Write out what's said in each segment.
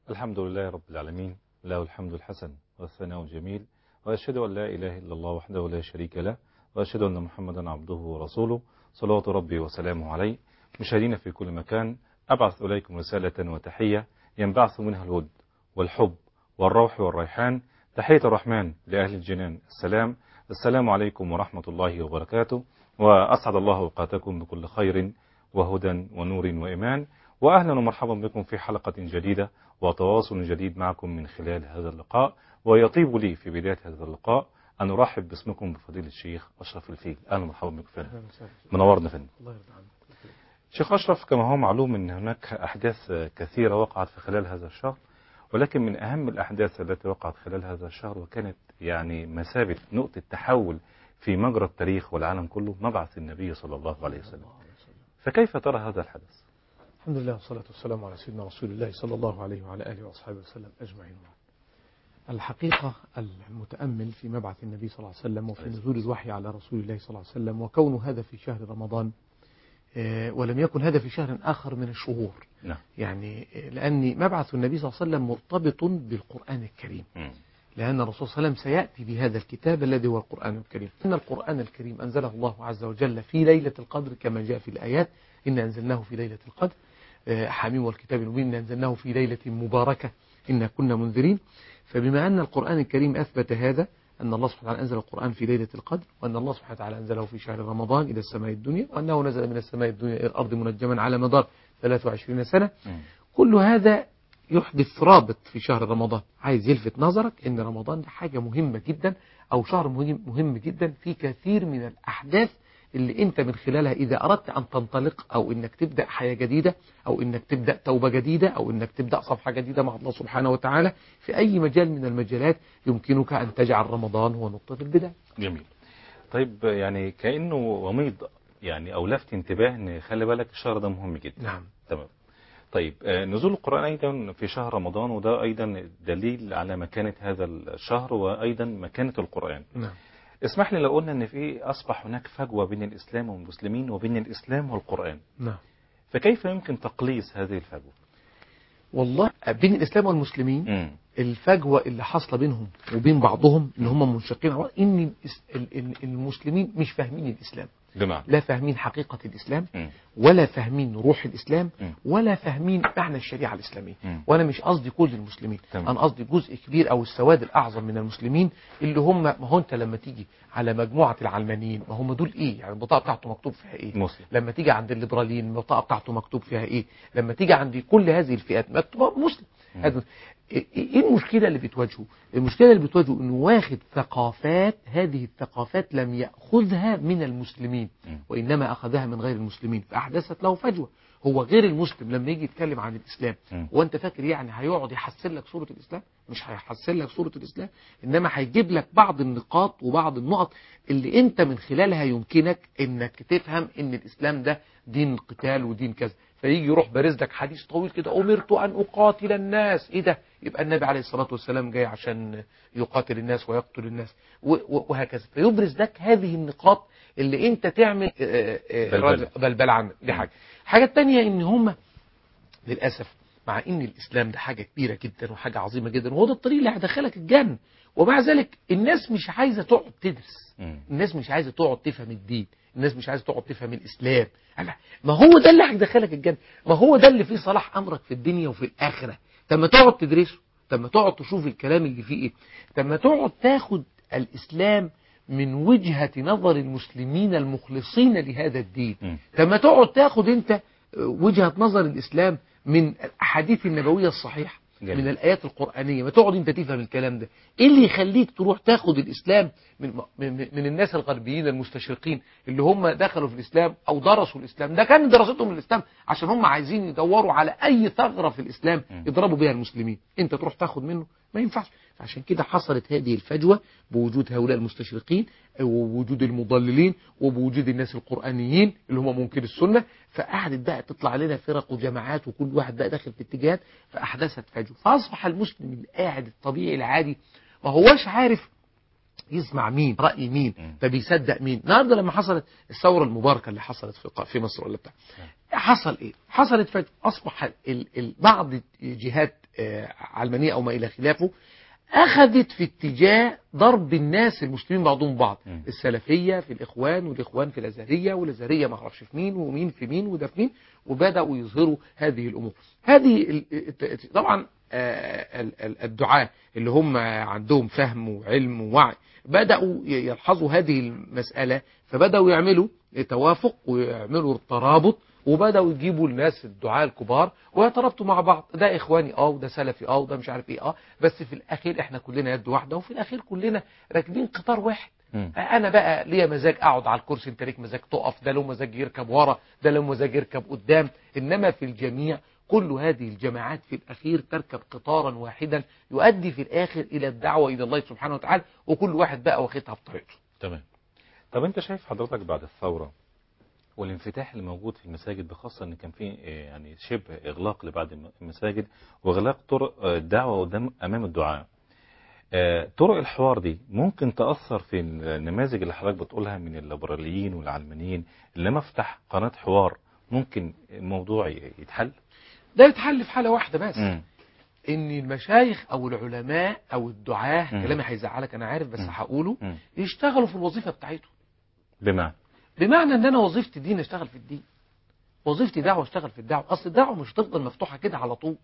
الحمد لله رب العالمين له الحمد الحسن والثناء الجميل وأشهد أن لا إله إلا الله وحده لا شريك له وأشهد أن محمدا عبده ورسوله صلوات ربي وسلامه عليه مشاهدينا في كل مكان أبعث إليكم رسالة وتحية ينبعث منها الود والحب والروح والريحان تحية الرحمن لأهل الجنان السلام السلام عليكم ورحمة الله وبركاته وأسعد الله أوقاتكم بكل خير وهدى ونور وإيمان وأهلا ومرحبا بكم في حلقة جديدة وتواصل جديد معكم من خلال هذا اللقاء ويطيب لي في بداية هذا اللقاء أن أرحب باسمكم بفضيلة الشيخ أشرف الفيل أهلا ومرحبا بكم فندم منورنا فندم الله يرضى عنك شيخ أشرف كما هو معلوم أن هناك أحداث كثيرة وقعت في خلال هذا الشهر ولكن من أهم الأحداث التي وقعت خلال هذا الشهر وكانت يعني مثابة نقطة تحول في مجرى التاريخ والعالم كله مبعث النبي صلى الله عليه وسلم فكيف ترى هذا الحدث؟ الحمد لله والصلاة والسلام على سيدنا رسول الله صلى الله عليه وعلى آله وأصحابه وسلم أجمعين الحقيقة المتأمل في مبعث النبي صلى الله عليه وسلم وفي نزول الوحي على رسول الله صلى الله عليه وسلم وكون هذا في شهر رمضان آه، ولم يكن هذا في شهر آخر من الشهور نعم يعني آه، لأن مبعث النبي صلى الله عليه وسلم مرتبط بالقرآن الكريم مم. لأن الرسول صلى الله عليه وسلم سيأتي بهذا الكتاب الذي هو القرآن الكريم إن القرآن الكريم أنزله الله عز وجل في ليلة القدر كما جاء في الآيات إن أنزلناه في ليلة القدر آه، حميم والكتاب المبين إن أنزلناه في ليلة مباركة إنا كنا منذرين فبما أن القرآن الكريم أثبت هذا أن الله سبحانه وتعالى أنزل القرآن في ليلة القدر وأن الله سبحانه وتعالى أنزله في شهر رمضان إلى السماء الدنيا وأنه نزل من السماء الدنيا إلى الأرض منجما على مدار 23 سنة مم. كل هذا يحدث رابط في شهر رمضان عايز يلفت نظرك ان رمضان ده حاجة مهمة جدا او شهر مهم, مهم جدا في كثير من الاحداث اللي انت من خلالها اذا اردت ان تنطلق او انك تبدأ حياة جديدة او انك تبدأ توبة جديدة او انك تبدأ صفحة جديدة مع الله سبحانه وتعالى في اي مجال من المجالات يمكنك ان تجعل رمضان هو نقطة البداية جميل طيب يعني كأنه وميض يعني أو لفت انتباه أن خلي بالك الشهر ده مهم جدا نعم تمام طيب آه، نزول القرآن أيضا في شهر رمضان وده أيضا دليل على مكانة هذا الشهر وأيضا مكانة القرآن نعم اسمح لي لو قلنا أن في أصبح هناك فجوة بين الإسلام والمسلمين وبين الإسلام والقرآن نعم فكيف يمكن تقليص هذه الفجوة والله بين الاسلام والمسلمين مم. الفجوة اللي حاصلة بينهم وبين بعضهم ان هم منشقين عن بعض، ان الإس- ال- ال- المسلمين مش فاهمين الاسلام بمعنى لا فاهمين حقيقة الاسلام مم. ولا فاهمين روح الاسلام مم. ولا فاهمين معنى الشريعة الاسلامية مم. وانا مش قصدي كل المسلمين تمام. انا قصدي جزء كبير او السواد الاعظم من المسلمين اللي هم ما هو انت لما تيجي على مجموعة العلمانيين ما هم دول ايه يعني البطاقة بتاعته مكتوب فيها ايه مسلم لما تيجي عند الليبراليين البطاقه بتاعته مكتوب فيها ايه لما تيجي عند كل هذه الفئات مكتوب مسلم مم. هذا- ايه إيه المشكله اللي بتواجهه المشكله اللي بتواجهه انه واخد ثقافات هذه الثقافات لم ياخذها من المسلمين مم. وانما اخذها من غير المسلمين فاحدثت له فجوه هو غير المسلم لما يجي يتكلم عن الاسلام مم. وانت فاكر يعني هيقعد يحسن لك صوره الاسلام مش هيحسن لك صوره الاسلام انما هيجيب لك بعض النقاط وبعض النقط اللي انت من خلالها يمكنك انك تفهم ان الاسلام ده دين قتال ودين كذا فيجي يروح بارز لك حديث طويل كده امرت ان اقاتل الناس ايه ده يبقى النبي عليه الصلاه والسلام جاي عشان يقاتل الناس ويقتل الناس و- و- وهكذا فيبرز لك هذه النقاط اللي انت تعمل آه، آه، بلبلة. رد- بلبلة عنك دي حاجه الحاجه الثانيه ان هم للأسف مع ان الإسلام ده حاجة كبيرة جدا وحاجة عظيمة جدا وهو ده الطريق اللي هيدخلك الجنة ومع ذلك الناس مش عايزة تقعد تدرس مم. الناس مش عايزة تقعد تفهم الدين الناس مش عايزة تقعد تفهم الإسلام لا، ما هو ده اللي هيدخلك الجنة ما هو ده اللي فيه صلاح أمرك في الدنيا وفي الآخرة طب ما تقعد تدرسه طب ما تقعد تشوف الكلام اللي فيه إيه طب ما تقعد تاخد الإسلام من وجهة نظر المسلمين المخلصين لهذا الدين مم. طب ما تقعد تاخد انت وجهة نظر الإسلام من الأحاديث النبوية الصحيحة جميل. من الآيات القرآنية ما تقعد انت تفهم الكلام ده ايه اللي يخليك تروح تاخد الإسلام من, من, من الناس الغربيين المستشرقين اللي هم دخلوا في الإسلام أو درسوا الإسلام ده كان دراستهم للإسلام عشان هم عايزين يدوروا على أي ثغرة في الإسلام م. يضربوا بها المسلمين انت تروح تاخد منه ما ينفعش فعشان كده حصلت هذه الفجوة بوجود هؤلاء المستشرقين وبوجود المضللين وبوجود الناس القرآنيين اللي هم ممكن السنة فقعدت بقى تطلع لنا فرق وجماعات وكل واحد بقى داخل في اتجاهات فأحدثت فجوة فأصبح المسلم القاعد الطبيعي العادي ما هواش عارف يسمع مين رأي مين مم. فبيصدق مين النهارده لما حصلت الثورة المباركة اللي حصلت في في مصر ولا بتاع حصل ايه حصلت فجأة اصبح ال ال بعض جهات آه، علمانية او ما الى خلافه اخذت في اتجاه ضرب الناس المسلمين بعضهم بعض مم. السلفية في الاخوان والاخوان في الازهرية والازهرية ما اعرفش في مين ومين في مين وده في مين وبداوا يظهروا هذه الامور هذه ال- الت- طبعا آه، ال- ال- الدعاة اللي هم عندهم فهم وعلم ووعي بدأوا ي- يلحظوا هذه المسألة فبدأوا يعملوا توافق ويعملوا ترابط وبدأوا يجيبوا الناس الدعاة الكبار ويترابطوا مع بعض ده إخواني اه وده سلفي اه وده مش عارف ايه اه بس في الأخير احنا كلنا يد واحدة وفي الأخير كلنا راكبين قطار واحد مم. انا بقى ليا مزاج اقعد على الكرسي انت ليك مزاج تقف ده له مزاج يركب ورا ده له مزاج يركب قدام انما في الجميع كل هذه الجماعات في الاخير تركب قطارا واحدا يؤدي في الاخر الى الدعوه الى الله سبحانه وتعالى وكل واحد بقى واخدها بطريقته تمام طب انت شايف حضرتك بعد الثورة والانفتاح اللي موجود في المساجد بخاصة ان كان في آه، يعني شبه اغلاق لبعض الم- المساجد واغلاق طرق آه، الدعوة قدام امام الدعاء آه، طرق الحوار دي ممكن تأثر في النماذج اللي حضرتك بتقولها من الليبراليين والعلمانيين اللي لما افتح قناة حوار ممكن الموضوع ي- يتحل ده يتحل في حاله واحده بس مم. ان المشايخ او العلماء او الدعاه مم. كلامي هيزعلك انا عارف بس مم. هقوله مم. يشتغلوا في الوظيفه بتاعتهم بمعنى بمعنى ان انا وظيفتي دين اشتغل في الدين وظيفتي دعوه اشتغل في الدعوه اصل الدعوه مش هتفضل مفتوحه كده على طول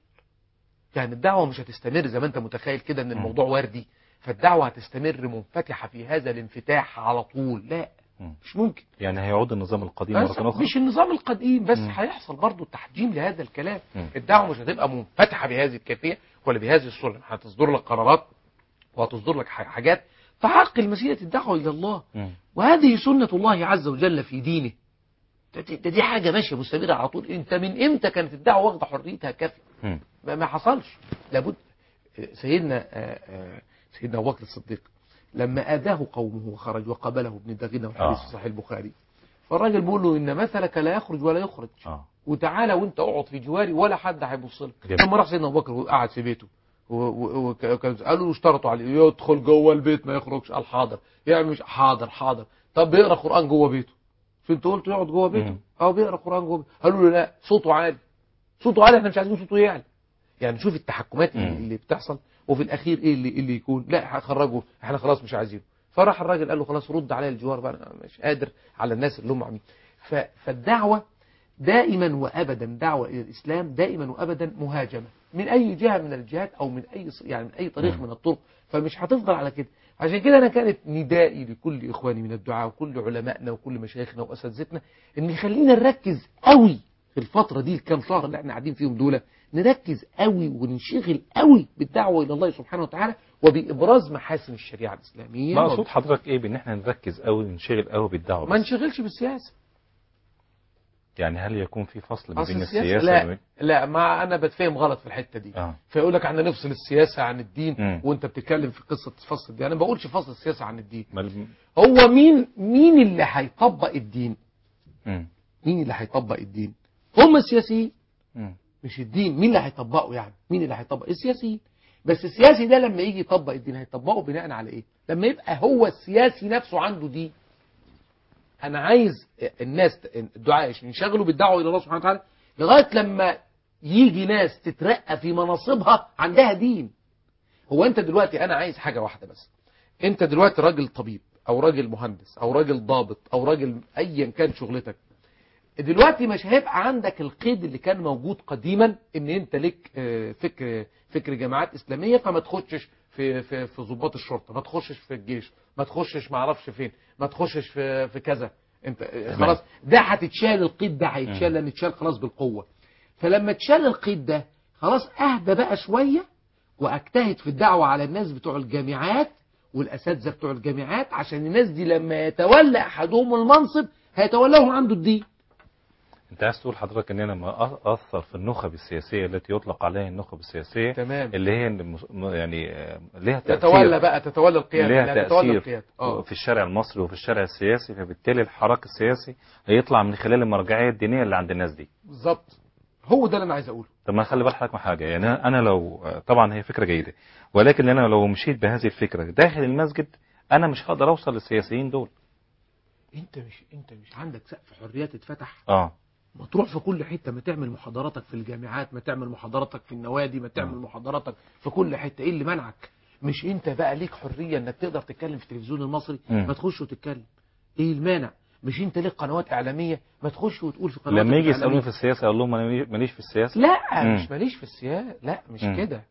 يعني الدعوه مش هتستمر زي ما انت متخيل كده ان الموضوع وردي فالدعوه هتستمر منفتحه في هذا الانفتاح على طول لا مم. مش ممكن يعني هيعود النظام القديم بس مرة أخرى مش النظام القديم بس مم. هيحصل برضه تحجيم لهذا الكلام مم. الدعوه مش هتبقى منفتحه بهذه الكيفيه ولا بهذه الصوره هتصدر لك قرارات وهتصدر لك ح- حاجات تعرقل مسيره الدعوه الى الله مم. وهذه سنة الله عز وجل في دينه ده دي, ده دي حاجة ماشية مستمرة على طول انت من امتى كانت الدعوة واخدة حريتها كافية مم. ما, ما حصلش لابد سيدنا آه، آه، سيدنا ابو بكر الصديق لما آذاه قومه وخرج وقابله ابن دغنة والحديث آه. في صحيح البخاري فالراجل بيقول له ان مثلك لا يخرج ولا يخرج اه وتعالى وانت اقعد في جواري ولا حد هيبص لك جميل. لما راح سيدنا ابو بكر وقعد في بيته و- و- وكان قالوا له اشترطوا عليه يدخل جوه البيت ما يخرجش قال حاضر يعني مش حاضر حاضر طب بيقرا قران جوه بيته في انت قلت يقعد جوه بيته مم. اه بيقرا قران جوه بيته قالوا له لا صوته عالي صوته عالي احنا مش عايزين صوته يعلى يعني شوف التحكمات اللي, مم. اللي بتحصل وفي الاخير ايه اللي, اللي يكون لا هخرجه احنا خلاص مش عايزينه فراح الراجل قال له خلاص رد عليا الجوار بقى انا مش قادر على الناس اللي هم عاملين ف- فالدعوه دائما وابدا دعوه الى الاسلام دائما وابدا مهاجمه من اي جهه من الجهات او من اي ص- يعني من اي طريق مم. من الطرق فمش هتفضل على كده عشان كده انا كانت ندائي لكل اخواني من الدعاء وكل علمائنا وكل مشايخنا واساتذتنا ان يخلينا نركز قوي في الفتره دي الكام شهر اللي احنا قاعدين فيهم دول نركز قوي وننشغل قوي بالدعوه الى الله سبحانه وتعالى وبابراز محاسن الشريعه الاسلاميه مقصود حضرتك ايه بان احنا نركز قوي ونشغل قوي بالدعوه ما بس نشغلش بالسياسه يعني هل يكون في فصل ما أصل بين السياسة السياسه لا وبين- لا ما انا بتفهم غلط في الحته دي اه فيقول لك احنا نفصل السياسه عن الدين مم. وانت بتتكلم في قصه فصل الدين انا ما بقولش فصل السياسه عن الدين ما الم- هو مين مين اللي هيطبق الدين مم. مين اللي هيطبق الدين هم السياسيين مم. مش الدين مين اللي هيطبقه يعني مين اللي هيطبق السياسيين بس السياسي ده لما يجي يطبق الدين هيطبقه بناء على ايه لما يبقى هو السياسي نفسه عنده دين انا عايز الناس الدعاء ينشغلوا بالدعوه الى الله سبحانه وتعالى لغايه لما يجي ناس تترقى في مناصبها عندها دين هو انت دلوقتي انا عايز حاجه واحده بس انت دلوقتي راجل طبيب او راجل مهندس او راجل ضابط او راجل ايا كان شغلتك دلوقتي مش هيبقى عندك القيد اللي كان موجود قديما ان انت ليك آه، فكر فكر جماعات اسلاميه فما تخشش في في في ضباط الشرطه ما تخشش في الجيش ما تخشش ما اعرفش فين ما تخشش في في كذا انت آه، خلاص ده هتتشال القيد ده هيتشال لان اتشال خلاص بالقوه فلما اتشال القيد ده خلاص اهدى بقى شويه واجتهد في الدعوه على الناس بتوع الجامعات والاساتذه بتوع الجامعات عشان الناس دي لما يتولى احدهم المنصب هيتولاهم عنده الدين انت عايز تقول حضرتك ان انا ما اثر في النخب السياسيه التي يطلق عليها النخب السياسيه تمام اللي هي المس- يعني آه، ليها تاثير تتولى بقى تتولى القيادة ليها لا تتولى تاثير القيادة اه في الشارع المصري وفي الشارع السياسي فبالتالي الحراك السياسي هيطلع من خلال المرجعيه الدينيه اللي عند الناس دي بالظبط هو ده اللي انا عايز اقوله طب ما خلي بال حضرتك من حاجه يعني انا لو طبعا هي فكره جيده ولكن انا لو مشيت بهذه الفكره داخل المسجد انا مش هقدر اوصل للسياسيين دول انت مش انت مش عندك سقف حريات اتفتح اه ما تروح في كل حتة ما تعمل محاضراتك في الجامعات ما تعمل محاضراتك في النوادي ما تعمل مم. محاضراتك في كل حتة ايه اللي منعك مش انت بقى ليك حرية انك تقدر تتكلم في التلفزيون المصري مم. ما تخش وتتكلم ايه المانع مش انت ليك قنوات اعلامية ما تخش وتقول في قنوات لما يجي يسالوني في السياسه اقول لهم انا ماليش في السياسه لا مم. مش ماليش في السياسة لا مش مم. كده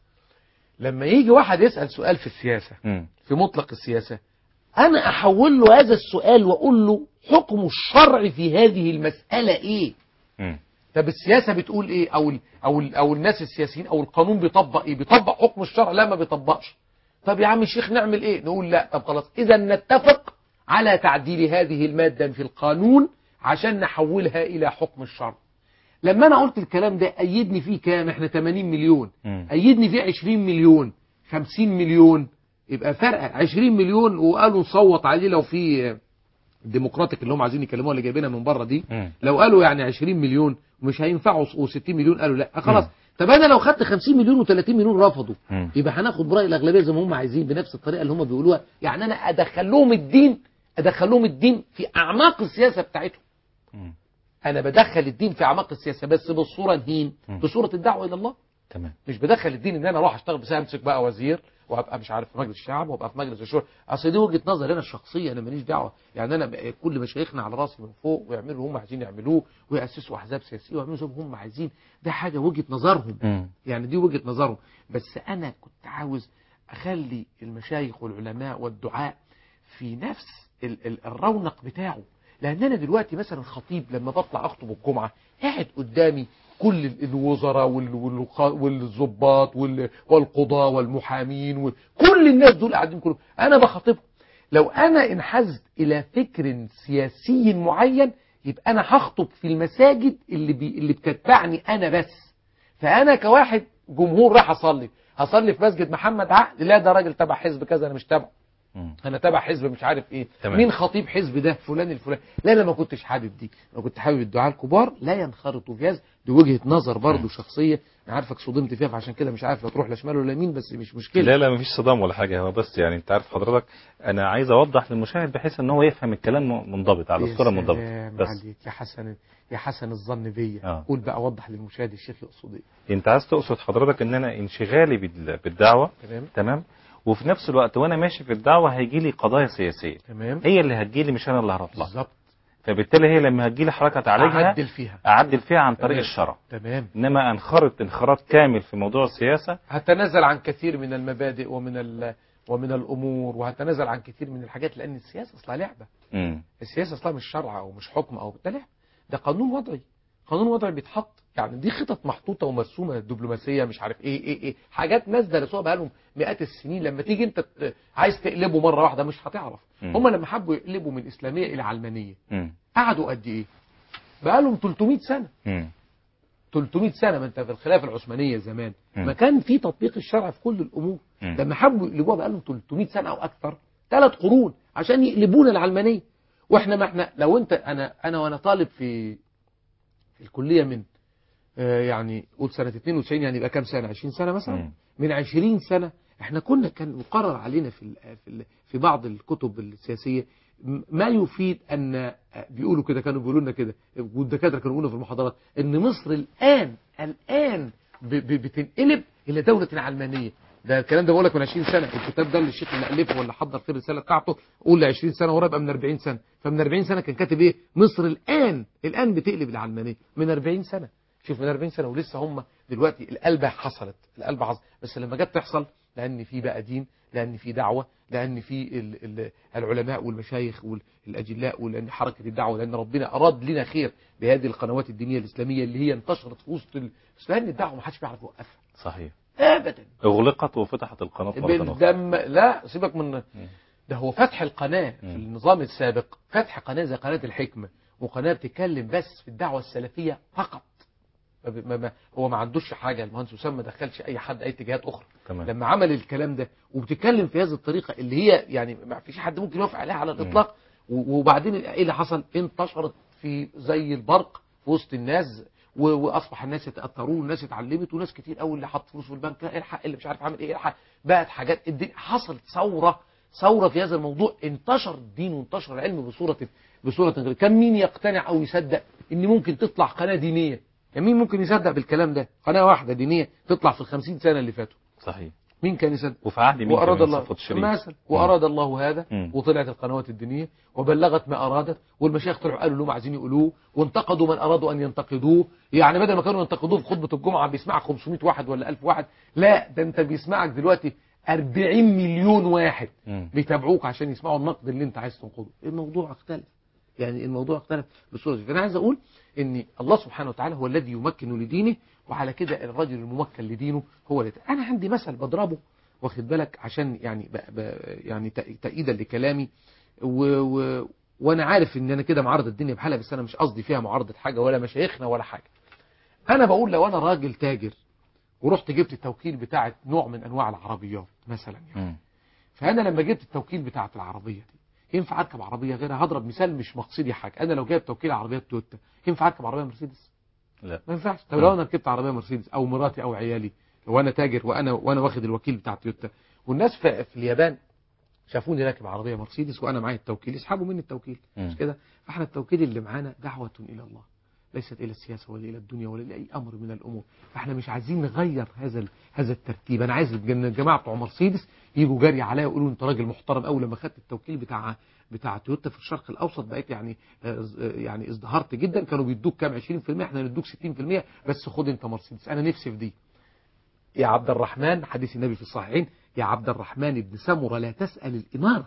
لما يجي واحد يسأل سؤال في السياسة مم. في مطلق السياسة أنا أحول له هذا السؤال وأقول له حكم الشرع في هذه المسألة إيه مم. طب السياسة بتقول إيه أو ال أو ال أو الناس السياسيين أو القانون بيطبق إيه بيطبق حكم الشرع لا ما بيطبقش طب يا عم الشيخ نعمل إيه نقول لا طب خلاص إذا نتفق على تعديل هذه المادة في القانون عشان نحولها إلى حكم الشرع لما أنا قلت الكلام ده أيدني فيه كام إحنا 80 مليون مم. أيدني فيه 20 مليون 50 مليون يبقى فرق 20 مليون وقالوا نصوت عليه لو في الديمقراطيك اللي هم عايزين يكلموها اللي جايبينها من بره دي مم. لو قالوا يعني 20 مليون ومش هينفعوا و60 مليون قالوا لا خلاص مم. طب انا لو خدت 50 مليون و30 مليون رفضوا مم. يبقى هناخد براي الاغلبيه زي ما هم عايزين بنفس الطريقه اللي هم بيقولوها يعني انا ادخل لهم الدين ادخل لهم الدين في اعماق السياسه بتاعتهم مم. انا بدخل الدين في اعماق السياسه بس بالصوره نهين مم. بصوره الدعوه الى الله تمام مش بدخل الدين ان انا اروح اشتغل بس امسك بقى وزير وابقى مش عارف في مجلس الشعب وابقى في مجلس الشورى اصل دي وجهه نظري انا الشخصيه انا ماليش دعوه يعني انا ب- كل مشايخنا على راسي من فوق ويعملوا اللي هم عايزين يعملوه وياسسوا احزاب سياسيه ويعملوا زي ما هم عايزين ده حاجه وجهه نظرهم مم. يعني دي وجهه نظرهم بس انا كنت عاوز اخلي المشايخ والعلماء والدعاء في نفس ال- ال- الرونق بتاعه لان انا دلوقتي مثلا خطيب لما بطلع اخطب الجمعه قاعد قدامي كل ال- الوزراء وال- والخ- والضباط وال- والقضاة والمحامين وكل الناس دول قاعدين كلهم انا بخاطبهم لو انا انحزت الى فكر سياسي معين يبقى انا هخطب في المساجد اللي بي اللي بتتبعني انا بس فانا كواحد جمهور راح اصلي هصلي في مسجد محمد عقل لا ده راجل تبع حزب كذا انا مش تبعه مم. انا تبع حزب مش عارف ايه تمام. مين خطيب حزب ده فلان الفلاني لا انا ما كنتش حابب دي انا كنت حابب الدعاء الكبار لا ينخرطوا في هذا دي وجهه نظر برضه شخصيه انا عارفك صدمت فيها فعشان كده مش عارف لا تروح لا شمال ولا يمين بس مش مشكله لا لا مفيش صدام ولا حاجه هو بس يعني انت عارف حضرتك انا عايز اوضح للمشاهد بحيث ان هو يفهم الكلام م- منضبط على يا الصوره المنضبطه سلام بس عليك يا حسن يا حسن الظن بيا آه. قول بقى وضح للمشاهد الشيخ يقصد ايه انت عايز تقصد حضرتك ان انا انشغالي بال- بالدعوه تمام تمام وفي نفس الوقت وانا ماشي في الدعوه هيجي لي قضايا سياسيه تمام هي اللي هتجي لي مش انا اللي هروح لها بالظبط فبالتالي هي لما هتجي لي حركه تعالجها اعدل فيها اعدل فيها عن طريق تمام. الشرع تمام انما انخرط انخراط كامل في موضوع السياسه هتنازل عن كثير من المبادئ ومن ال ومن الامور وهتنازل عن كثير من الحاجات لان السياسه اصلا لعبه امم السياسه اصلا مش شرع او مش حكم او ده لعبه ده قانون وضعي قانون وضعي بيتحط يعني دي خطط محطوطه ومرسومه دبلوماسيه مش عارف ايه ايه ايه حاجات ناس درسوها بقالهم مئات السنين لما تيجي انت ت- عايز تقلبه مره واحده مش هتعرف مم. هم لما حبوا يقلبوا من اسلاميه الى علمانيه امم قعدوا قد ايه بقالهم 300 سنه امم 300 سنه ما انت في الخلافه العثمانيه زمان مم. ما كان في تطبيق الشرع في كل الامور مم. لما حبوا يقلبوها بقى لهم 300 سنه او اكثر ثلاث قرون عشان يقلبونا العلمانيه واحنا ما احنا لو انت انا انا وانا طالب في في الكليه من آه، يعني قول سنه 92 يعني يبقى كام سنه 20 سنه مثلا مم. من 20 سنه احنا كنا كان مقرر علينا في ال في, ال في بعض الكتب السياسيه م- ما يفيد ان آه، بيقولوا كده كانوا بيقولوا لنا كده والدكاتره كانوا بيقولوا في المحاضرات ان مصر الان الان ب- ب- بتنقلب الى دوله علمانيه ده الكلام ده بقول لك من 20 سنه الكتاب ده اللي الشيخ اللي الفه ولا حضر فيه الرساله بتاعته قول ل 20 سنه ورا يبقى من 40 سنه فمن 40 سنه كان كاتب ايه مصر الان الان بتقلب العلمانيه من 40 سنه شوف من 40 سنه ولسه هم دلوقتي القلبه حصلت القلبه حصلت بس لما جت تحصل لان في بقى دين لان في دعوه لان في ال- ال- العلماء والمشايخ والاجلاء ولان حركه الدعوه لان ربنا اراد لنا خير بهذه القنوات الدينيه الاسلاميه اللي هي انتشرت في وسط ال... بس لان الدعوه ما حدش بيعرف يوقفها صحيح ابدا اغلقت وفتحت القناه مره اخرى بالدم لا سيبك من ده هو فتح القناة في مم. النظام السابق فتح قناة زي قناة الحكمة وقناة بتتكلم بس في الدعوة السلفية فقط ما ب- ما ما هو ما عندوش حاجة المهندس وسام ما دخلش أي حد أي اتجاهات أخرى تمام لما عمل الكلام ده وبتتكلم في هذه الطريقة اللي هي يعني ما فيش حد ممكن يوافق عليها على الإطلاق و- وبعدين ايه اللي حصل انتشرت في زي البرق في وسط الناس و- واصبح الناس يتاثرون والناس اتعلمت وناس كتير قوي اللي حط فلوس في البنك لا الحق اللي مش عارف عامل ايه الحق بقت حاجات الدين حصلت ثوره ثوره في هذا الموضوع انتشر الدين وانتشر العلم بصوره بصوره غير كان مين يقتنع او يصدق ان ممكن تطلع قناه دينيه يعني مين ممكن يصدق بالكلام ده قناه واحده دينيه تطلع في الخمسين سنه اللي فاتوا صحيح مين كان يصدق وفي عهد مين وأراد كمان الله صفوت الشريف مثلا وأراد الله هذا مم. وطلعت القنوات الدينية وبلغت ما أرادت والمشايخ طلعوا قالوا لهم عايزين يقولوه وانتقدوا من أرادوا أن ينتقدوه يعني بدل ما كانوا ينتقدوه في خطبة الجمعة بيسمعك 500 واحد ولا 1000 واحد لا ده أنت بيسمعك دلوقتي 40 مليون واحد مم. بيتابعوك عشان يسمعوا النقد اللي أنت عايز تنقده الموضوع اختلف يعني الموضوع اختلف بصورة فأنا عايز أقول إن الله سبحانه وتعالى هو الذي يمكن لدينه وعلى كده الرجل الممكن لدينه هو اللي أنا عندي مثل بضربه واخد بالك عشان يعني ب... ب... يعني تأ- تأييدا لكلامي و... و... وانا عارف ان انا كده معارض الدنيا بحالها بس انا مش قصدي فيها معارضة حاجة ولا مشايخنا ولا حاجة انا بقول لو انا راجل تاجر ورحت جبت التوكيل بتاعت نوع من انواع العربيات مثلا يعني مم. فانا لما جبت التوكيل بتاعت العربية دي ينفع اركب عربية غيرها هضرب مثال مش مقصدي حاجة انا لو جايب توكيل عربية تويوتا ينفع اركب عربية مرسيدس لا ما ينفعش طب لو انا ركبت عربيه مرسيدس او مراتي او عيالي وانا تاجر وانا وانا واخد الوكيل بتاع تويوتا والناس في, في اليابان شافوني راكب عربيه مرسيدس وانا معايا التوكيل يسحبوا مني التوكيل مم. مش كده فاحنا التوكيل اللي معانا دعوه الى الله ليست الى السياسه ولا الى الدنيا ولا الى اي امر من الامور فاحنا مش عايزين نغير هذا ال- هذا الترتيب انا عايز الج- الجماعه بتوع مرسيدس يجوا جري عليا ويقولوا انت راجل محترم قوي لما خدت التوكيل بتاع بتاع تويوتا في الشرق الاوسط بقيت يعني آه، ز- آه، يعني ازدهرت جدا كانوا بيدوك كام 20% احنا ندوك 60% بس خد انت مرسيدس انا نفسي في دي يا عبد الرحمن حديث النبي في الصحيحين يا عبد الرحمن بن سمرة لا تسأل الإمارة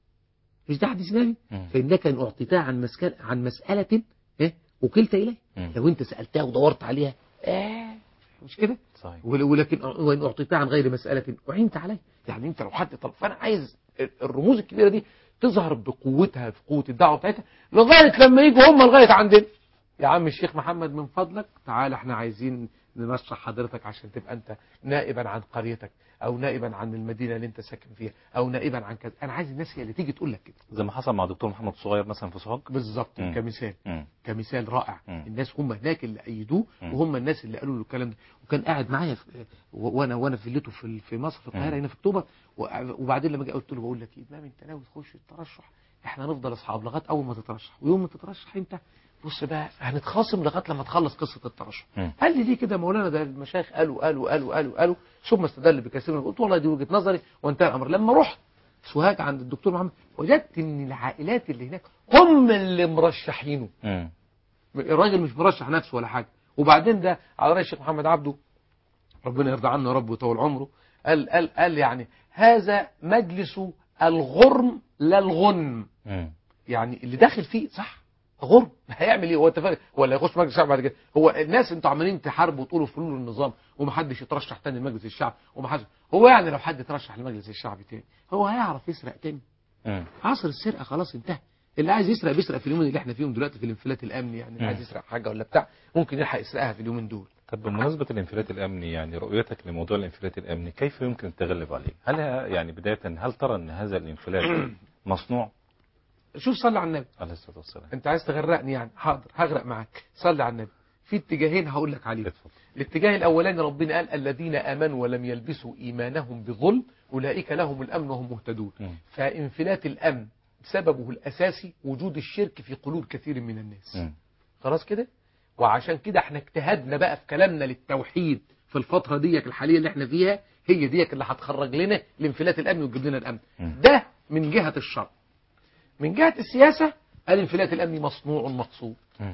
مش ده حديث النبي مم. فإنك إن أعطيتها عن مسكال عن مسألة إيه وكلت إليه مم. لو أنت سألتها ودورت عليها آه مش كده صحيح ول- ولكن وإن أعطيتها عن غير مسألة أعنت عليه يعني أنت لو حد طلب فأنا عايز الرموز الكبيرة دي تظهر بقوتها في قوة الدعوة بتاعتها لغاية لما يجوا هم لغاية عندنا يا عم الشيخ محمد من فضلك تعال احنا عايزين نرشح حضرتك عشان تبقى انت نائبا عن قريتك او نائبا عن المدينة اللي انت ساكن فيها او نائبا عن كذا انا عايز الناس هي اللي تيجي تقول لك كده زي ما حصل مع دكتور محمد صغير مثلا في سوهاج بالظبط مم. كمثال مم. كمثال رائع مم. الناس هم هناك اللي ايدوه مم. وهم الناس اللي قالوا له الكلام ده وكان قاعد معايا في- و- وانا وانا في فيلته في في مصر في القاهره مم. هنا في اكتوبر وع- وبعدين لما جه قلت له بقول لك ايه امام انت ناوي تخش الترشح احنا هنفضل اصحاب لغايه اول ما تترشح ويوم ما تترشح انت بص بقى هنتخاصم لغايه لما تخلص قصه الترشح مم. قال لي ليه كده يا مولانا ده المشايخ قالوا قالوا قالوا قالوا قالوا ثم استدل بكثير من قلت والله دي وجهه نظري وانتهى الامر لما رحت سوهاج عند الدكتور محمد وجدت ان العائلات اللي هناك هم اللي مرشحينه مم. الراجل مش مرشح نفسه ولا حاجه وبعدين ده على رأي الشيخ محمد عبده ربنا يرضى عنه يا رب ويطول عمره قال قال قال يعني هذا مجلس الغرم لا الغنم مم. يعني اللي داخل فيه صح غرم هيعمل ايه هو انت فاهم ولا يخش مجلس الشعب بعد كده هو الناس انتوا عمالين تحاربوا وتقولوا فلول النظام ومحدش يترشح تاني لمجلس الشعب ومحدش هو يعني لو حد ترشح لمجلس الشعب تاني هو هيعرف يسرق تاني مم. عصر السرقه خلاص انتهى اللي عايز يسرق بيسرق في اليومين اللي احنا فيهم دلوقتي في الانفلات الامني يعني اللي مم. عايز يسرق حاجه ولا بتاع ممكن يلحق يسرقها في اليومين دول طب بمناسبة الانفلات الأمني يعني رؤيتك لموضوع الانفلات الأمني كيف يمكن التغلب عليه؟ هل ه- يعني بداية هل ترى أن هذا الانفلات مصنوع؟ شوف صلي على النبي عليه الصلاة والسلام انت عايز تغرقني يعني حاضر هغرق معاك صلي على النبي في اتجاهين هقول لك عليهم اتفضل الاتجاه الاولاني ربنا قال الذين امنوا ولم يلبسوا ايمانهم بظلم اولئك لهم الامن وهم مهتدون مم. فانفلات الامن سببه الاساسي وجود الشرك في قلوب كثير من الناس مم. خلاص كده وعشان كده احنا اجتهدنا بقى في كلامنا للتوحيد في الفترة ديك الحالية اللي احنا فيها هي ديك اللي هتخرج لنا الانفلات الامن وتجيب لنا الامن مم. ده من جهة الشرع من جهة السياسة الانفلات الامني مصنوع مقصود مم.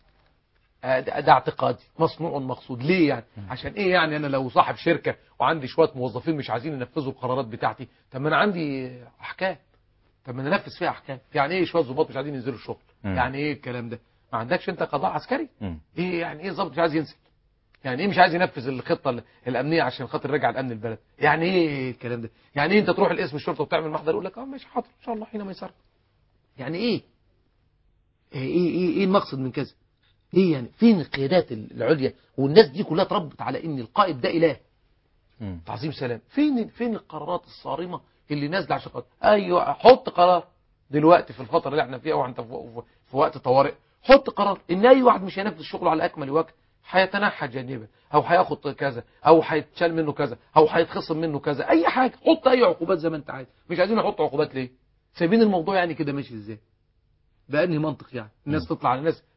آه، ده ده اعتقادي مصنوع مقصود ليه يعني عشان ايه يعني انا لو صاحب شركة وعندي شوية موظفين مش عايزين ينفذوا القرارات بتاعتي طب ما انا عندي احكام طب ما انا انفذ فيها احكام يعني ايه شوية ضباط مش عايزين ينزلوا الشغل مم. يعني ايه الكلام ده ما عندكش انت قضاء عسكري مم. ايه يعني ايه ضابط مش عايز ينزل يعني ايه مش عايز ينفذ الخطه ال- الامنيه عشان خاطر يرجع الامن البلد يعني ايه الكلام ده يعني ايه انت تروح الاسم الشرطه وتعمل محضر يقول لك اه ماشي حاضر ان شاء الله حينما يسر يعني ايه ايه ايه ايه, إيه المقصد من كذا ايه يعني فين القيادات العليا والناس دي كلها اتربت على ان القائد ده اله مم. تعظيم سلام فين فين القرارات الصارمه اللي نازله عشان خاطر ايوه حط قرار دلوقتي في الفتره اللي احنا فيها وانت في, في وقت طوارئ حط قرار ان اي واحد مش هينفذ شغله على اكمل وجه هيتنحى جانبا او هياخد كذا او هيتشال منه كذا او هيتخصم منه كذا اي حاجه حط اي عقوبات زي ما انت عايز مش عايزين نحط عقوبات ليه سايبين الموضوع يعني كده ماشي ازاي بأنهي منطق يعني الناس تطلع على الناس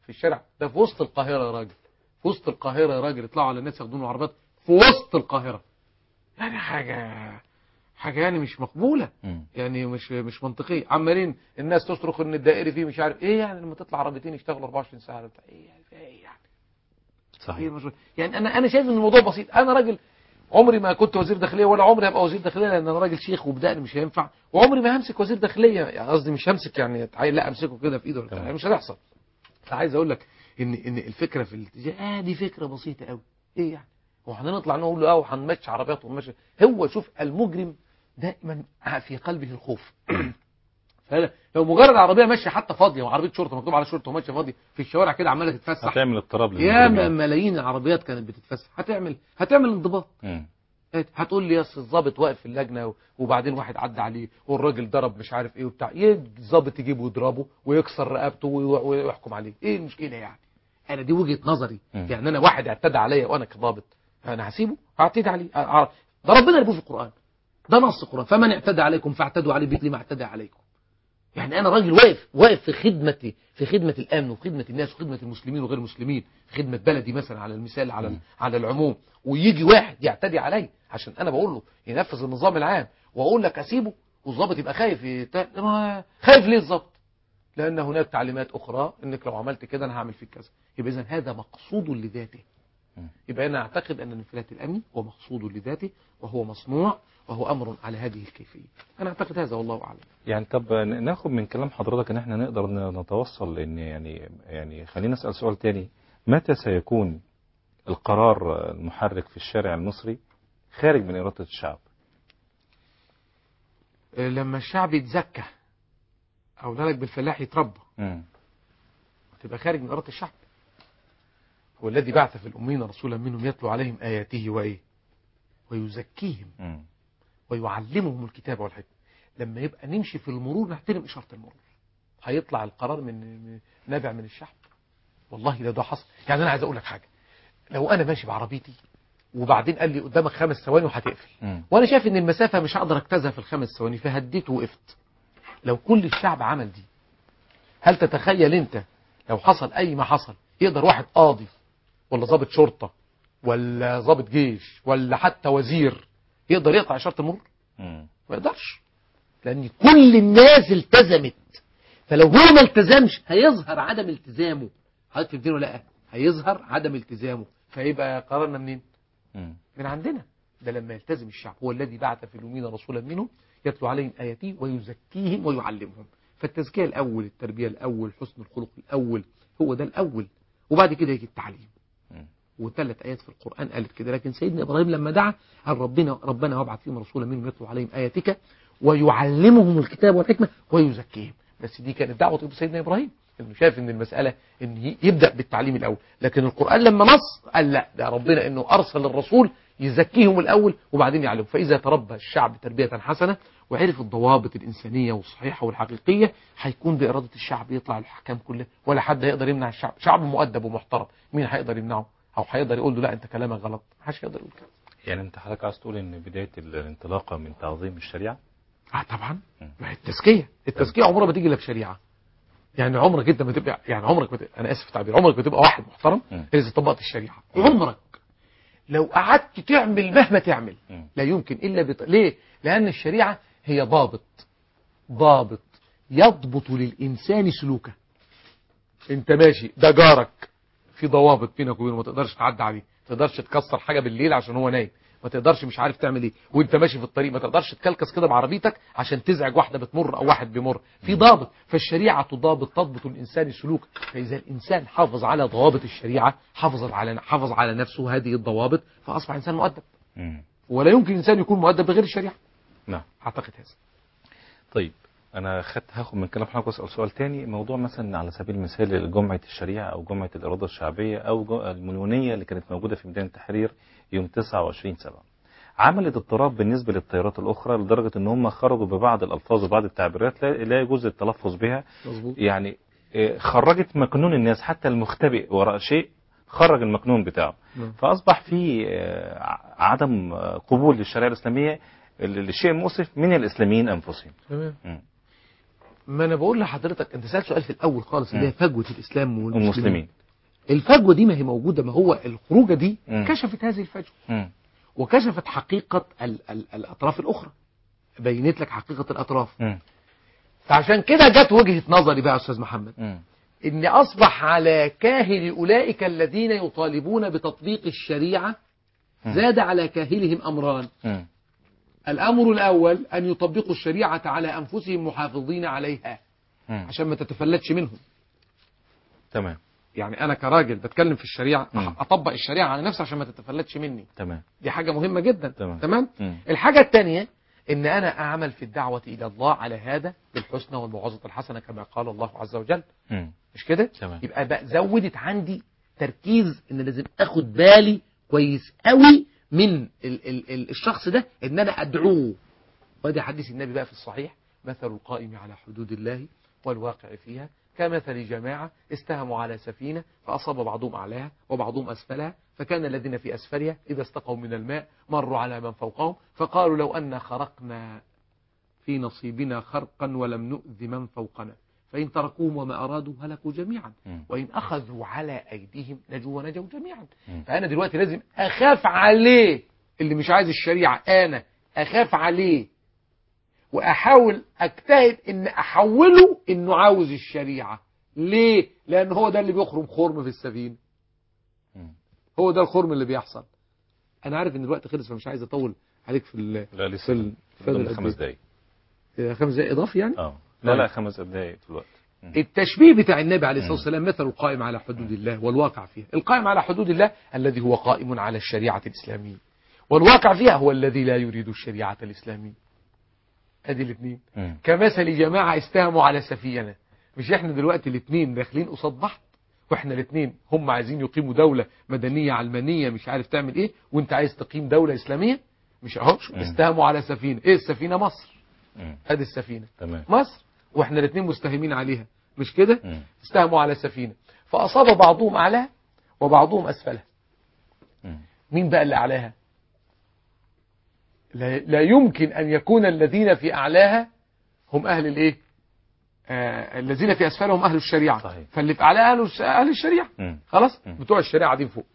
في الشارع ده في وسط القاهره يا راجل في وسط القاهره يا راجل يطلعوا على الناس ياخدون العربيات في وسط القاهره يعني حاجه حاجه يعني مش مقبوله مم. يعني مش مش منطقيه عمالين الناس تصرخ ان الدائري فيه مش عارف ايه يعني لما تطلع عربيتين يشتغلوا 24 ساعه بتاع ايه يعني في ايه يعني ايه صحيح مش يعني انا انا شايف ان الموضوع بسيط انا راجل عمري ما كنت وزير داخليه ولا عمري هبقى وزير داخليه لان انا راجل شيخ وبدقني مش هينفع وعمري ما همسك وزير داخليه يعني قصدي مش همسك يعني تعالى لا امسكه كده في ايده ولا بتاع، تمام. يعني مش هتحصل فعايز اقول لك ان ان الفكره في الاتجاه اه دي فكره بسيطه قوي ايه يعني هو احنا نطلع نقول له اه وهنمشي عربيات ونمشي هو شوف المجرم دائما في قلبه الخوف فلا لو مجرد عربيه ماشيه حتى فاضيه وعربيه شرطه مكتوب على شرطه وماشيه فاضيه في الشوارع كده عماله تتفسح هتعمل اضطراب يا للمجرمين. ملايين العربيات كانت بتتفسح هتعمل هتعمل انضباط مم. هتقول لي يا أصل الظابط واقف في اللجنه وبعدين واحد عدى عليه والراجل ضرب مش عارف ايه وبتاع يجي الظابط يجيبه ويضربه ويكسر رقبته وي- ويحكم عليه ايه المشكله يعني انا دي وجهه نظري مم. يعني انا واحد اعتدى عليا وانا كضابط انا هسيبه هعتدي عليه أع- ده ربنا اللي بيقول في القران ده نص القران فمن اعتدى عليكم فاعتدوا عليه بمثل ما اعتدى عليكم يعني انا راجل واقف واقف في خدمتي في خدمه الامن وخدمه الناس وخدمه المسلمين وغير المسلمين في خدمه بلدي مثلا على المثال على مم. على العموم ويجي واحد يعتدي علي عشان انا بقول له ينفذ النظام العام واقول لك اسيبه والظابط يبقى خايف يت... ما- خايف ليه الظابط لان هناك تعليمات اخرى انك لو عملت كده انا هعمل فيك كذا يبقى اذا هذا مقصود لذاته مم. يبقى انا اعتقد ان الانفلات الامني هو مقصود لذاته وهو مصنوع وهو امر على هذه الكيفيه انا اعتقد هذا والله اعلم يعني طب ن- ناخد من كلام حضرتك ان احنا نقدر ن- نتوصل لان يعني يعني خلينا نسال سؤال تاني متى سيكون القرار المحرك في الشارع المصري خارج من اراده الشعب؟ لما الشعب يتزكى او ذلك بالفلاح يتربى مم. تبقى خارج من اراده الشعب هو الذي بعث في الامين رسولا منهم يتلو عليهم اياته وايه ويزكيهم مم. ويعلمهم الكتاب والحكمه لما يبقى نمشي في المرور نحترم اشاره المرور هيطلع القرار من من- نابع من الشعب والله ده ده حصل يعني انا عايز اقول لك حاجه لو انا ماشي بعربيتي وبعدين قال لي قدامك خمس ثواني وهتقفل مم. وانا شايف ان المسافه مش هقدر اجتازها في الخمس ثواني فهديت ووقفت لو كل الشعب عمل دي هل تتخيل انت لو حصل اي ما حصل يقدر واحد قاضي ولا ضابط شرطه ولا ضابط جيش ولا حتى وزير يقدر يقطع اشاره المرور مم. ما يقدرش لان كل الناس التزمت فلو هو ما التزمش هيظهر عدم التزامه حضرتك فهمتني ولا لا هيظهر عدم التزامه فيبقى قرارنا منين مم. من عندنا ده لما يلتزم الشعب هو الذي بعث في الأمين رسولا منهم يتلو عليهم آياته ويزكيهم ويعلمهم فالتزكية الأول التربية الأول حسن الخلق الأول هو ده الأول وبعد كده يجي التعليم مم. وثلاث آيات في القرآن قالت كده لكن سيدنا إبراهيم لما دعا قال ربنا ربنا وابعث فيهم رسولا منهم يتلو عليهم آياتك ويعلمهم الكتاب والحكمة ويزكيهم بس دي كانت دعوة سيدنا إبراهيم انه شايف ان المسألة ان ي- يبدأ بالتعليم الأول لكن القرآن لما نص قال لا ده ربنا انه أرسل الرسول يزكيهم الأول وبعدين يعلمهم فإذا تربى الشعب تربية حسنة وعرف الضوابط الإنسانية والصحيحة والحقيقية هيكون بإرادة الشعب يطلع الحكام كلها ولا حد هيقدر يمنع الشعب شعب مؤدب ومحترم مين هيقدر يمنعه أو هيقدر يقول له لا أنت كلامك غلط محدش يقدر يقول كده يعني انت حضرتك عايز تقول ان بدايه الانطلاقه من تعظيم الشريعه اه طبعا مم. ما هي التزكيه التزكيه عمرها ما تيجي الا بشريعه يعني عمرك انت ما تبقى يعني عمرك ما تبقى انا اسف في التعبير عمرك ما تبقى واحد محترم مم. اذا طبقت الشريعه عمرك لو قعدت تعمل مهما تعمل مم. لا يمكن الا بط... ليه لان الشريعه هي ضابط ضابط يضبط للانسان سلوكه انت ماشي ده جارك في ضوابط بينك وبينه ما تقدرش تعدي عليه ما تقدرش تكسر حاجه بالليل عشان هو نايم ما تقدرش مش عارف تعمل ايه وانت ماشي في الطريق ما تقدرش تكلكس كده بعربيتك عشان تزعج واحده بتمر او واحد بيمر في ضابط فالشريعه تضابط تضبط الانسان سلوكه فاذا الانسان حافظ على ضوابط الشريعه حافظ على حافظ على نفسه هذه الضوابط فاصبح انسان مؤدب مم. ولا يمكن انسان يكون مؤدب بغير الشريعه نعم اعتقد هذا طيب انا خدت هاخد من كلام حضرتك واسال سؤال تاني موضوع مثلا على سبيل المثال جمعه الشريعه او جمعه الاراده الشعبيه او جو- المليونيه اللي كانت موجوده في ميدان التحرير يوم 29 7 عملت اضطراب بالنسبه للتيارات الاخرى لدرجه ان هم خرجوا ببعض الالفاظ وبعض التعبيرات لا, لا يجوز التلفظ بها مظبوط يعني آه، خرجت مكنون الناس حتى المختبئ وراء شيء خرج المكنون بتاعه نعم. فاصبح في آه، ع- عدم آه، قبول للشريعه الاسلاميه ال- الشيء المؤسف من الاسلاميين انفسهم تمام مم. ما انا بقول لحضرتك انت سألت سؤال في الاول خالص اللي هي فجوه الاسلام والمسلمين المسلمين الفجوه دي ما هي موجوده ما هو الخروجه دي مم. كشفت هذه الفجوه مم. وكشفت حقيقه ال ال الاطراف الاخرى بينت لك حقيقه الاطراف مم. فعشان كده جت وجهه نظري بقى يا استاذ محمد مم. ان اصبح على كاهل اولئك الذين يطالبون بتطبيق الشريعه مم. زاد على كاهلهم امران مم. الامر الاول ان يطبقوا الشريعه على انفسهم محافظين عليها مم. عشان ما تتفلتش منهم تمام يعني انا كراجل بتكلم في الشريعه مم. اطبق الشريعه على نفسي عشان ما تتفلتش مني تمام دي حاجه مهمه جدا تمام. تمام مم. الحاجه الثانيه ان انا اعمل في الدعوه الى الله على هذا بالحسنى والموعظه الحسنه كما قال الله عز وجل مم. مش كده تمام. يبقى بقى زودت عندي تركيز ان لازم اخد بالي كويس قوي من ال ال ال الشخص ده ان انا ادعوه وادي حديث النبي بقى في الصحيح مثل القائم على حدود الله والواقع فيها كمثل جماعة استهموا على سفينة فأصاب بعضهم أعلاها وبعضهم أسفلها فكان الذين في أسفلها إذا استقوا من الماء مروا على من فوقهم فقالوا لو أن خرقنا في نصيبنا خرقا ولم نؤذ من فوقنا فإن تركوهم وما أرادوا هلكوا جميعا مم. وإن أخذوا على أيديهم نجوا ونجوا جميعا مم. فأنا دلوقتي لازم أخاف عليه اللي مش عايز الشريعة أنا أخاف عليه وأحاول أجتهد إن أحوله إنه عاوز الشريعة ليه؟ لأن هو ده اللي بيخرم خرم في السفينة مم. هو ده الخرم اللي بيحصل أنا عارف إن الوقت خلص فمش عايز أطول عليك في ال لا في لسه ال- في ضمن ال- خمس دقايق خمس دقايق إضافي يعني اه لا لا خمس دقايق في الوقت مم. التشبيه بتاع النبي عليه الصلاة مم. والسلام مثل القائم على حدود الله والواقع فيها القائم على حدود الله الذي هو قائم على الشريعة الإسلامية والواقع فيها هو الذي لا يريد الشريعة الإسلامية ادي الاثنين مم. كمثل جماعة استهموا على سفينة مش احنا دلوقتي الاثنين داخلين قصاد بعض واحنا الاثنين هم عايزين يقيموا دولة مدنية علمانية مش عارف تعمل ايه وانت عايز تقيم دولة اسلامية مش اهو مم. استهموا على سفينة ايه السفينة مصر مم. ادي السفينة تمام مصر واحنا الاثنين مستهمين عليها مش كده مم. استهموا على سفينة فأصاب بعضهم أعلاها وبعضهم أسفلها مم. مين بقى اللي أعلاها لا, لا يمكن أن يكون الذين في أعلاها هم أهل الإيه آه الذين في أسفلها هم أهل الشريعة صحيح. فاللي في أعلاها أهل, الش- أهل الشريعة مم. خلاص مم. بتوع الشريعة قاعدين فوق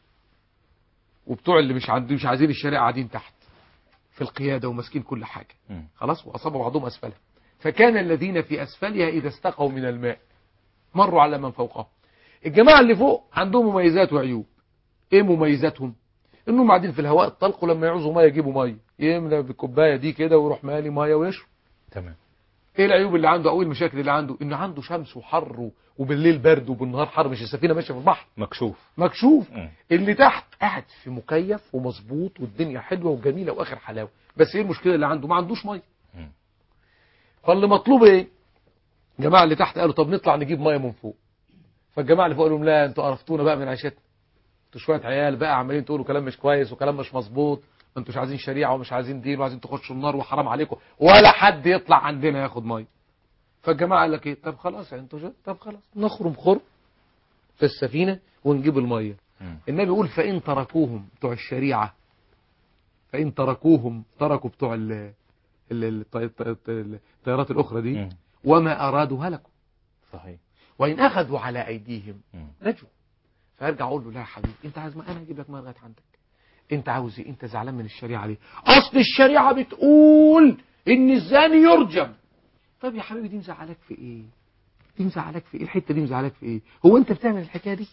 وبتوع اللي مش عند- مش عايزين الشريعة قاعدين تحت في القيادة وماسكين كل حاجة مم. خلاص وأصاب بعضهم أسفلها فكان الذين في أسفلها إذا استقوا من الماء مروا على من فوقهم الجماعة اللي فوق عندهم مميزات وعيوب ايه مميزاتهم انهم قاعدين في الهواء الطلق ولما يعوزوا ميه يجيبوا ميه يملى بالكوبايه دي كده ويروح مالي ميه ويشرب تمام ايه العيوب اللي عنده او ايه المشاكل اللي عنده انه عنده شمس وحر و- وبالليل برد وبالنهار حر مش السفينه ماشيه في البحر مكشوف مكشوف مم. اللي تحت قاعد في مكيف ومظبوط والدنيا حلوه وجميله واخر حلاوه بس ايه المشكله اللي عنده ما عندوش ميه مم. فاللي مطلوب ايه الجماعه اللي تحت قالوا طب نطلع نجيب ميه من فوق فالجماعه اللي فوق قالوا لهم لا انتوا قرفتونا بقى من عيشتنا انتوا شويه عيال بقى عمالين تقولوا كلام مش كويس وكلام مش مظبوط ما انتوش عايزين شريعه ومش عايزين دين وعايزين تخشوا النار وحرام عليكم ولا حد يطلع عندنا ياخد ميه فالجماعه قال لك ايه طب خلاص يعني انتوا شو- طب خلاص نخرم خرم في السفينه ونجيب الميه مم. النبي يقول فإن تركوهم بتوع الشريعة فإن تركوهم تركوا بتوع ال- ال- الط- الط- الط- الطيارات الأخرى دي مم. وما أرادوا هلكوا صحيح وإن أخذوا على أيديهم مم. نجوا فأرجع أقول له لا يا حبيبي أنت عايز ما أنا أجيب لك ما لغاية عندك أنت عاوز إيه أنت زعلان من الشريعة ليه أصل الشريعة بتقول إن الزاني يرجم طب يا حبيبي دي مزعلك في إيه دي مزعلك في إيه الحتة دي مزعلك في إيه هو أنت بتعمل الحكاية دي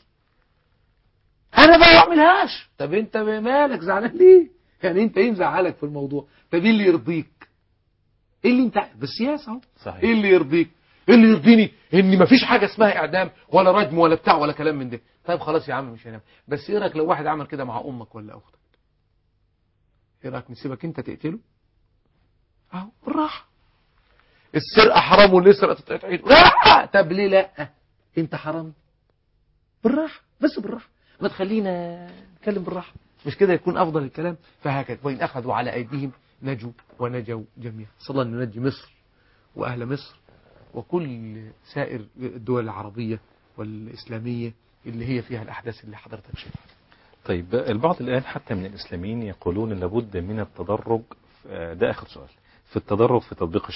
انا ما بعملهاش طب انت مالك زعلان ليه يعني انت ايه مزعلك في الموضوع طب ايه اللي يرضيك ايه اللي انت بالسياسه اهو صحيح. ايه اللي يرضيك ايه اللي يرضيني ان مفيش حاجه اسمها اعدام ولا رجم ولا بتاع ولا كلام من ده طيب خلاص يا عم مش هنعمل بس ايه رايك لو واحد عمل كده مع امك ولا اختك ايه رايك نسيبك انت تقتله اهو بالراحه السرقه حرام واللي يسرق تتقطع ايده لا طب ليه لا انت حرام بالراحه بس بالراحه ما تخلينا نتكلم بالراحه مش كده يكون افضل الكلام فهكذا وان اخذوا على ايديهم نجوا ونجوا جميعا صلى الله أن ننجي مصر واهل مصر وكل سائر الدول العربيه والاسلاميه اللي هي فيها الاحداث اللي حضرتك شايفها طيب البعض الآن حتى من الإسلاميين يقولون لابد من التدرج آه، ده آخر سؤال في التدرج في تطبيق الشريعة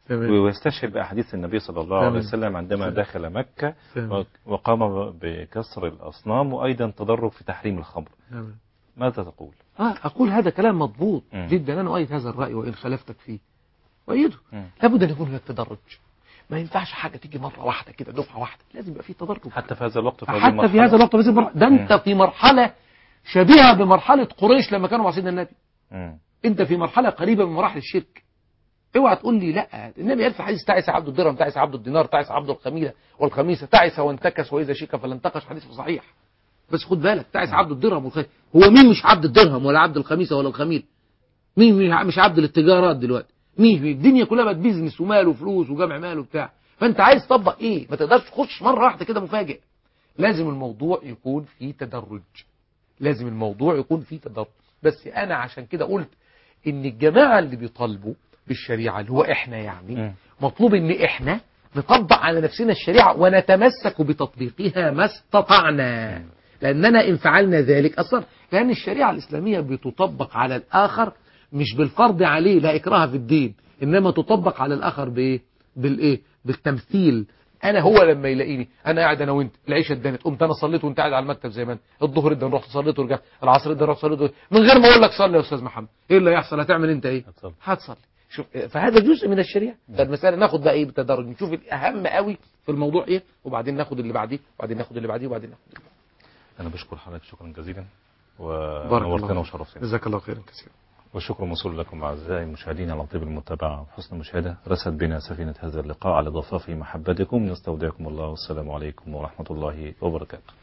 تمام ويستشهد بأحاديث النبي صلى الله عليه تمام. وسلم عندما تمام. دخل مكة تمام. وقام بكسر الأصنام وأيضا تدرج في تحريم الخمر تمام ماذا تقول؟ آه أقول هذا كلام مضبوط مم. جدا أنا أؤيد هذا الرأي وإن خالفتك فيه أؤيده مم. لابد أن يكون هناك تدرج ما ينفعش حاجة تيجي مرة واحدة كده دفعة واحدة لازم يبقى في تدرج حتى في هذا الوقت في هذه حتى في المرحلة؟ هذا الوقت بس المرحلة- ده أنت في مرحلة شبيهة بمرحلة قريش لما كانوا مع سيدنا النبي مم. أنت في مرحلة قريبة من مراحل الشرك اوعى تقول لي لا النبي قال في حديث تعس عبد الدرهم تعس عبد الدينار تعس عبد الخميلة والخميسة تعس وانتكس وإذا شيك فلانتقش حديث صحيح بس خد بالك تعس عبد الدرهم والخميلة هو مين مش عبد الدرهم ولا عبد الخميسة ولا الخميلة مين مين مش عبد الاتجارات دلوقتي مين مين؟ الدنيا كلها بقت بيزنس ومال وفلوس وجمع مال وبتاع فانت عايز تطبق ايه ما تقدرش تخش مره واحده كده مفاجئ لازم الموضوع يكون فيه تدرج لازم الموضوع يكون فيه تدرج بس انا عشان كده قلت ان الجماعه اللي بيطالبوا بالشريعه اللي هو احنا يعني مم. مطلوب ان احنا نطبق على نفسنا الشريعه ونتمسك بتطبيقها ما استطعنا لاننا ان فعلنا ذلك اصلا لان الشريعه الاسلاميه بتطبق على الاخر مش بالفرض عليه لا اكراه في الدين انما تطبق على الاخر بايه بالايه بالتمثيل انا هو لما يلاقيني انا قاعد انا وانت العيشه اتدنت قمت انا صليت وانت قاعد على المكتب زي ما انت الظهر ده رحت صليت ورجعت العصر ده رحت صليت من غير ما اقول لك صلي يا استاذ محمد ايه اللي هيحصل هتعمل انت ايه هتصلي. هتصلي شوف فهذا جزء من الشريعه فالمساله ناخد بقى ايه بالتدرج نشوف الاهم قوي في الموضوع ايه وبعدين ناخد اللي بعديه وبعدين ناخد اللي بعديه وبعدين ناخد اللي بعديه أنا بشكر حضرتك شكرا جزيلا بارك ونورتنا الله وشرفتنا جزاك الله خيرا كثيرا والشكر موصول لكم أعزائي المشاهدين على طيب المتابعة وحسن المشاهدة رست بنا سفينة هذا اللقاء على ضفاف محبتكم نستودعكم الله والسلام عليكم ورحمة الله وبركاته